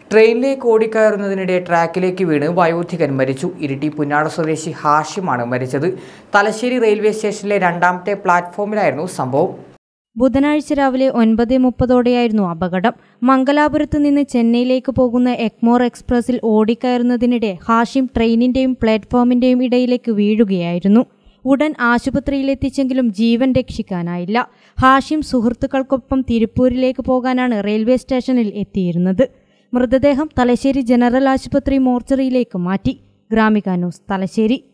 ട്രെയിനിലേക്ക് ഓടിക്കയറുന്നതിനിടെ ട്രാക്കിലേക്ക് വീണ് വയോധികൻ മരിച്ചു ഇരിട്ടി പുന്നാട് സ്വദേശി ഹാഷിമാണ് മരിച്ചത് തലശ്ശേരി റെയിൽവേ സ്റ്റേഷനിലെ രണ്ടാമത്തെ പ്ലാറ്റ്ഫോമിലായിരുന്നു സംഭവം ബുധനാഴ്ച രാവിലെ ഒൻപത് മുപ്പതോടെയായിരുന്നു അപകടം മംഗലാപുരത്ത് നിന്ന് ചെന്നൈയിലേക്ക് പോകുന്ന എക്മോർ എക്സ്പ്രസിൽ ഓടിക്കയറുന്നതിനിടെ ഹാഷിം ട്രെയിനിന്റെയും പ്ലാറ്റ്ഫോമിന്റെയും ഇടയിലേക്ക് വീഴുകയായിരുന്നു ഉടൻ ആശുപത്രിയിലെത്തിച്ചെങ്കിലും ജീവൻ രക്ഷിക്കാനായില്ല ഹാഷിം സുഹൃത്തുക്കൾക്കൊപ്പം തിരുപ്പൂരിലേക്ക് പോകാനാണ് റെയിൽവേ സ്റ്റേഷനിൽ എത്തിയിരുന്നത് മൃതദേഹം തലശ്ശേരി ജനറൽ ആശുപത്രി മോർച്ചറിയിലേക്ക് മാറ്റി ഗ്രാമിക ന്യൂസ് തലശ്ശേരി